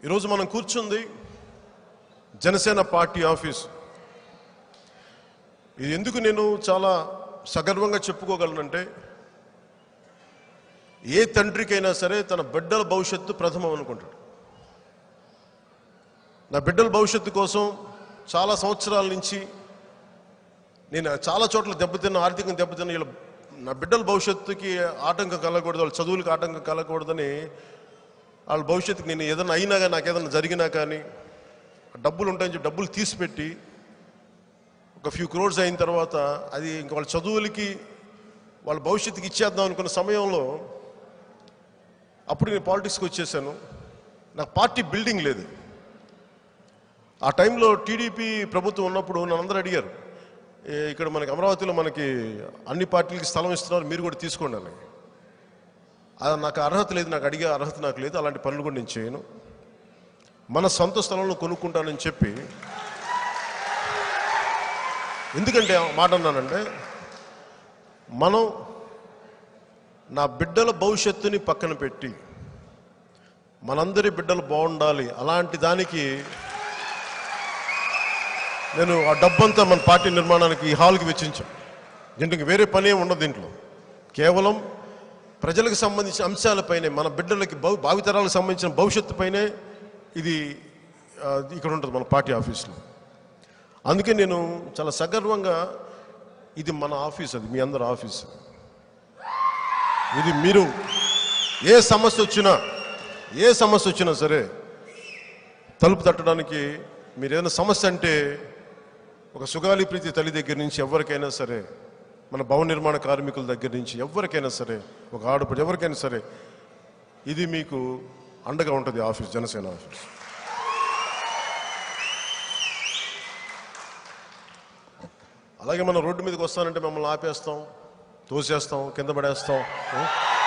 ఈరోజు మనం కూర్చుంది జనసేన పార్టీ ఆఫీస్ ఇది ఎందుకు నేను చాలా సగర్వంగా చెప్పుకోగలనంటే ఏ తండ్రికైనా సరే తన బిడ్డల భవిష్యత్తు ప్రథమం అనుకుంటాడు నా బిడ్డల భవిష్యత్తు కోసం చాలా సంవత్సరాల నుంచి నేను చాలా చోట్ల దెబ్బతిన్న ఆర్థికంగా దెబ్బతిన్న వీళ్ళ నా బిడ్డల భవిష్యత్తుకి ఆటంకం కలగకూడదు వాళ్ళ చదువులకు ఆటంకం కలగకూడదని వాళ్ళ భవిష్యత్తుకి నేను ఏదైనా అయినా కానీ నాకు ఏదైనా జరిగినా కానీ డబ్బులు ఉంటాయని చెప్పి డబ్బులు తీసిపెట్టి ఒక ఫ్యూ క్రోడ్స్ అయిన తర్వాత అది ఇంక వాళ్ళ చదువులకి వాళ్ళ భవిష్యత్తుకి ఇచ్చేద్దాం అనుకున్న సమయంలో అప్పుడు నేను పాలిటిక్స్కి వచ్చేసాను నాకు పార్టీ బిల్డింగ్ లేదు ఆ టైంలో టీడీపీ ప్రభుత్వం ఉన్నప్పుడు నన్ను అందరూ అడిగారు "ఏ, ఇక్కడ మనకి అమరావతిలో మనకి అన్ని పార్టీలకి స్థలం ఇస్తున్నారు మీరు కూడా తీసుకోండి అని అది నాకు అర్హత లేదు నాకు అడిగే అర్హత నాకు లేదు అలాంటి పనులు కూడా నేను చేయను మన సొంత స్థలంలో కొనుక్కుంటానని చెప్పి ఎందుకంటే ఆ మాట అన్నానంటే మనం నా బిడ్డల భవిష్యత్తుని పక్కన పెట్టి మనందరి బిడ్డలు బాగుండాలి అలాంటి దానికి నేను ఆ డబ్బంతా మన పార్టీ నిర్మాణానికి ఈ హాల్కి వెచ్చించాను దీంట్లో వేరే పని ఏమి ఉండదు దీంట్లో కేవలం ప్రజలకు సంబంధించిన అంశాలపైనే మన బిడ్డలకి భవి భావితరాలకు సంబంధించిన భవిష్యత్తుపైనే ఇది ఆ, ఇక్కడ ఉంటుంది మన పార్టీ ఆఫీస్లో అందుకే నేను చాలా సగర్వంగా ఇది మన ఆఫీస్ అది మీ అందరి ఆఫీస్ ఇది మీరు ఏ సమస్య వచ్చినా ఏ సమస్య వచ్చినా సరే తలుపు తట్టడానికి మీరు ఏదైనా సమస్య అంటే ఒక సుగాలి ప్రీతి తల్లి దగ్గర నుంచి ఎవరికైనా సరే మన భవన నిర్మాణ కార్మికుల దగ్గర నుంచి ఎవరికైనా సరే ఒక ఆడపడి ఎవరికైనా సరే ఇది మీకు అండగా ఉంటుంది ఆఫీస్ జనసేన ఆఫీస్ అలాగే మనం రోడ్డు మీదకి వస్తానంటే మమ్మల్ని ఆపేస్తాం తోసేస్తాం కింద పడేస్తాం